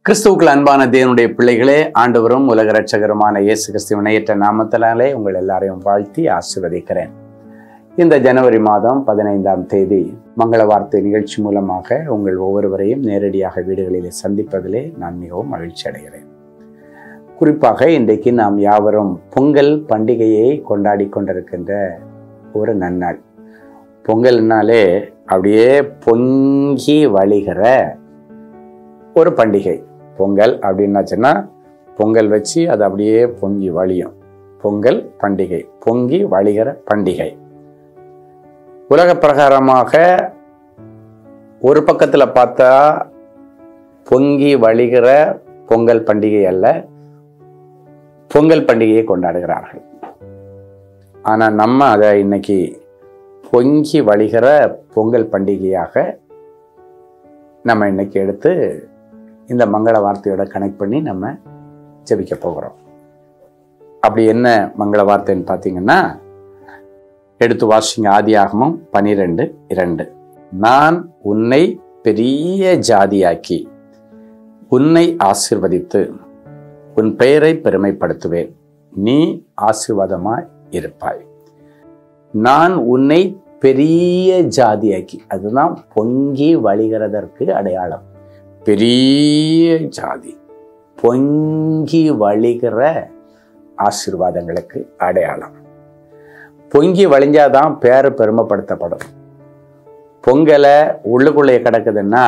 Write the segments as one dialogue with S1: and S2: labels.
S1: கிறிஸ்துவுக்குள் அன்பான தேவனுடைய பிள்ளைகளே ஆண்டவரும் உலக ரட்சகருமான இயேசு கிறிஸ்து இணையற்ற நாமத்தினாலே உங்கள் எல்லாரையும் வாழ்த்தி ஆசீர்வதிக்கிறேன் இந்த ஜனவரி மாதம் பதினைந்தாம் தேதி மங்கள வார்த்தை நிகழ்ச்சி மூலமாக உங்கள் ஒவ்வொருவரையும் நேரடியாக வீடுகளிலே சந்திப்பதிலே நான் மிகவும் மகிழ்ச்சி அடைகிறேன் குறிப்பாக இன்றைக்கு நாம் யாவரும் பொங்கல் பண்டிகையை கொண்டாடி கொண்டிருக்கின்ற ஒரு நன்னாள் பொங்கல்னாலே அப்படியே பொங்கி வழிகிற ஒரு பண்டிகை பொங்கல் அப்படின்னாச்சுன்னா பொங்கல் வச்சு அது அப்படியே பொங்கி வழியும் பொங்கல் பண்டிகை பொங்கி வழிகிற பண்டிகை உலக பிரகாரமாக ஒரு பக்கத்தில் பார்த்தா பொங்கி வழிகிற பொங்கல் பண்டிகை அல்ல பொங்கல் பண்டிகையை கொண்டாடுகிறார்கள் ஆனால் நம்ம அதை இன்னைக்கு பொங்கி வழிகிற பொங்கல் பண்டிகையாக நம்ம இன்னைக்கு எடுத்து இந்த மங்கள வார்த்தையோட கனெக்ட் பண்ணி நம்ம ஜெபிக்க போகிறோம் அப்படி என்ன மங்கள வார்த்தைன்னு பார்த்தீங்கன்னா எடுத்து வாசிங்க ஆதியாகமம் பனிரெண்டு இரண்டு நான் உன்னை பெரிய ஜாதியாக்கி உன்னை ஆசிர்வதித்து உன் பெயரை பெருமைப்படுத்துவேன் நீ ஆசீர்வாதமாய் இருப்பாய் நான் உன்னை பெரிய ஜாதியாக்கி அதுதான் பொங்கி வழிகிறதற்கு அடையாளம் பெரிய ஜாதி பொங்கி வழிகிற ஆசீர்வாதங்களுக்கு அடையாளம் பொங்கி வழிஞ்சாதான் பேர் பெருமைப்படுத்தப்படும் பொங்கலை உள்ளுக்குள்ளே கிடக்குதுன்னா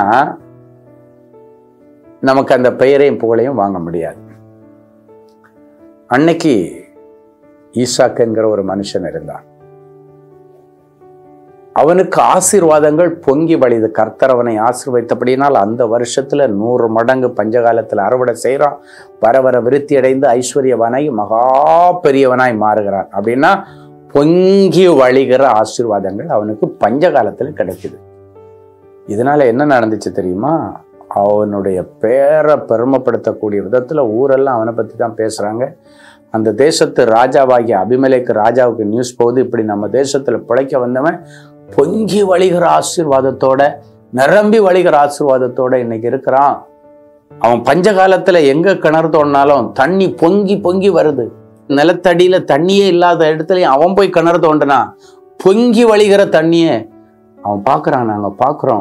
S1: நமக்கு அந்த பெயரையும் புகழையும் வாங்க முடியாது அன்னைக்கு ஈசாக்குங்கிற ஒரு மனுஷன் இருந்தான் அவனுக்கு ஆசீர்வாதங்கள் பொங்கி வழிது கர்த்தர் அவனை ஆசீர்வதித்தபடினால் அந்த வருஷத்துல நூறு மடங்கு பஞ்சகாலத்தில் அறுவடை செய்கிறான் வர வர விருத்தி அடைந்து ஐஸ்வர்யவனாய் மகா பெரியவனாய் மாறுகிறான் அப்படின்னா பொங்கி வழிகிற ஆசீர்வாதங்கள் அவனுக்கு பஞ்சகாலத்தில் கிடைக்குது இதனால என்ன நடந்துச்சு தெரியுமா அவனுடைய பேரை பெருமைப்படுத்தக்கூடிய விதத்துல ஊரெல்லாம் அவனை பத்தி தான் பேசுறாங்க அந்த தேசத்து ராஜாவாகிய அபிமலேக்கு ராஜாவுக்கு நியூஸ் போகுது இப்படி நம்ம தேசத்துல பிழைக்க வந்தவன் பொங்கி வழிகிற ஆசீர்வாதத்தோட நிரம்பி வழிகிற ஆசீர்வாதத்தோட இன்னைக்கு இருக்கிறான் அவன் பஞ்ச காலத்துல எங்க கிணறு தோண்டினாலும் தண்ணி பொங்கி பொங்கி வருது நிலத்தடியில தண்ணியே இல்லாத இடத்துலயும் அவன் போய் கிணறு தோண்டினா பொங்கி வழிகிற தண்ணியை அவன் பார்க்கறான் நாங்க பார்க்குறோம்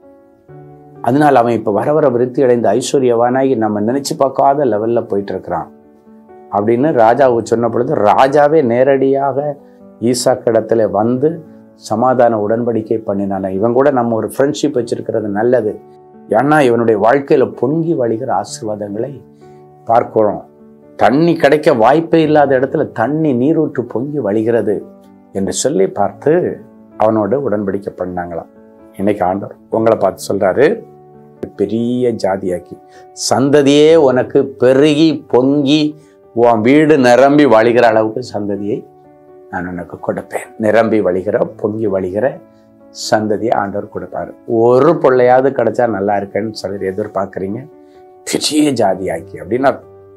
S1: அதனால அவன் இப்ப வர வர விருத்தி அடைந்த ஐஸ்வர்யவானாகி நம்ம நினைச்சு பார்க்காத லெவல்ல போயிட்டு இருக்கிறான் அப்படின்னு ராஜாவுக்கு சொன்ன பொழுது ராஜாவே நேரடியாக ஈசாக்கிடத்துல வந்து சமாதான உடன்படிக்கை பண்ணினான இவன் கூட நம்ம ஒரு ஃப்ரெண்ட்ஷிப் வச்சிருக்கிறது நல்லது ஏன்னா இவனுடைய வாழ்க்கையில பொங்கி வழிகிற ஆசீர்வாதங்களை பார்க்கிறோம் தண்ணி கிடைக்க வாய்ப்பே இல்லாத இடத்துல தண்ணி நீரூற்று பொங்கி வழிகிறது என்று சொல்லி பார்த்து அவனோட உடன்படிக்கை பண்ணாங்களாம் இன்னைக்கு ஆண்டவர் உங்களை பார்த்து சொல்றாரு பெரிய ஜாதியாக்கி சந்ததியே உனக்கு பெருகி பொங்கி உன் வீடு நிரம்பி வழிகிற அளவுக்கு சந்ததியை நான் உனக்கு கொடுப்பேன் நிரம்பி வழிகிற பொங்கி வழிகிற சந்ததியை ஆண்டவர் கொடுப்பாரு ஒரு பிள்ளையாவது கிடைச்சா நல்லா இருக்கேன்னு சிலர் எதிர்பார்க்குறீங்க பெரிய ஜாதியாக்கி அப்படின்னா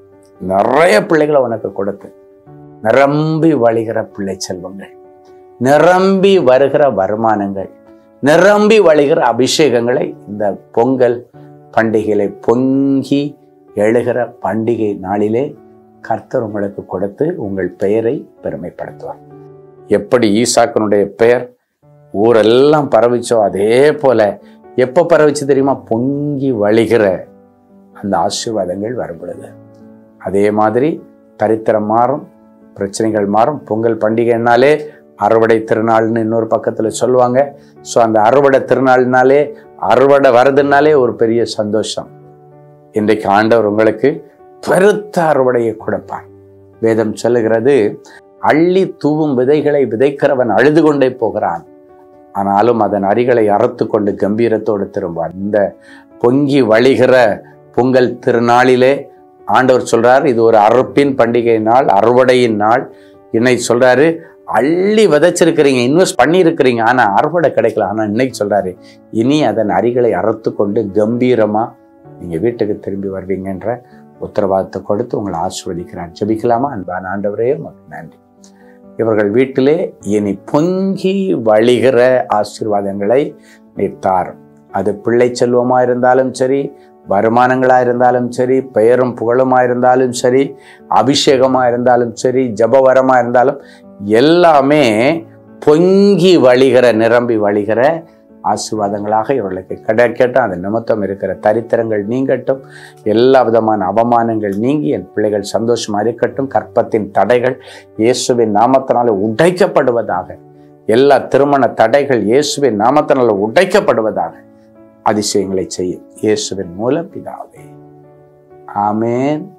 S1: நிறைய பிள்ளைகளை உனக்கு கொடுத்து நிரம்பி வழிகிற பிள்ளை செல்வங்கள் நிரம்பி வருகிற வருமானங்கள் நிரம்பி வழிகிற அபிஷேகங்களை இந்த பொங்கல் பண்டிகைகளை பொங்கி எழுகிற பண்டிகை நாளிலே கர்த்தர் உங்களுக்கு கொடுத்து உங்கள் பெயரை பெருமைப்படுத்துவார் எப்படி ஈசாக்கனுடைய பெயர் ஊரெல்லாம் பரவிச்சோ அதே போல எப்போ பரவிச்சு தெரியுமா பொங்கி வழிகிற அந்த ஆசீர்வாதங்கள் வரும் பொழுது அதே மாதிரி தரித்திரம் மாறும் பிரச்சனைகள் மாறும் பொங்கல் பண்டிகைனாலே அறுவடை திருநாள்னு இன்னொரு பக்கத்தில் சொல்லுவாங்க ஸோ அந்த அறுவடை திருநாள்னாலே அறுவடை வருதுனாலே ஒரு பெரிய சந்தோஷம் இன்றைக்கு ஆண்டவர் உங்களுக்கு பெருத்த அறுவடையை கொடுப்பார் வேதம் சொல்லுகிறது அள்ளி தூவும் விதைகளை விதைக்கிறவன் அழுது கொண்டே போகிறான் ஆனாலும் அதன் அரிகளை அறுத்து கொண்டு கம்பீரத்தோடு திரும்பான் இந்த பொங்கி வழிகிற பொங்கல் திருநாளிலே ஆண்டவர் சொல்றார் இது ஒரு அறுப்பின் பண்டிகை நாள் அறுவடையின் நாள் இன்னைக்கு சொல்றாரு அள்ளி விதைச்சிருக்கிறீங்க இன்வெஸ்ட் பண்ணியிருக்கிறீங்க ஆனா அறுவடை கிடைக்கல ஆனா இன்னைக்கு சொல்றாரு இனி அதன் அரிகளை அறுத்து கொண்டு கம்பீரமா நீங்க வீட்டுக்கு திரும்பி வருவீங்கன்ற உத்தரவாதத்தை கொடுத்து உங்களை ஆசிர்வதிக்கிறார் ஜெபிக்கலாமா அன்பான ஆண்டவரே உமக்கு நன்றி இவர்கள் வீட்டிலே இனி பொங்கி வழிகிற ஆசீர்வாதங்களை நீர் தாரும் அது பிள்ளை செல்வமா இருந்தாலும் சரி வருமானங்களாக இருந்தாலும் சரி பெயரும் புகழுமாக இருந்தாலும் சரி அபிஷேகமாக இருந்தாலும் சரி ஜபவரமாக இருந்தாலும் எல்லாமே பொங்கி வழிகிற நிரம்பி வழிகிற ஆசீர்வாதங்களாக இவர்களுக்கு கிடைக்கட்டும் அது நிமித்தம் இருக்கிற தரித்திரங்கள் நீங்கட்டும் எல்லா விதமான அவமானங்கள் நீங்கி என் பிள்ளைகள் சந்தோஷமா இருக்கட்டும் கற்பத்தின் தடைகள் இயேசுவின் நாமத்தினால உடைக்கப்படுவதாக எல்லா திருமண தடைகள் இயேசுவின் நாமத்தினால உடைக்கப்படுவதாக அதிசயங்களை செய்யும் இயேசுவின் மூலம் பிதாவே ஆமேன்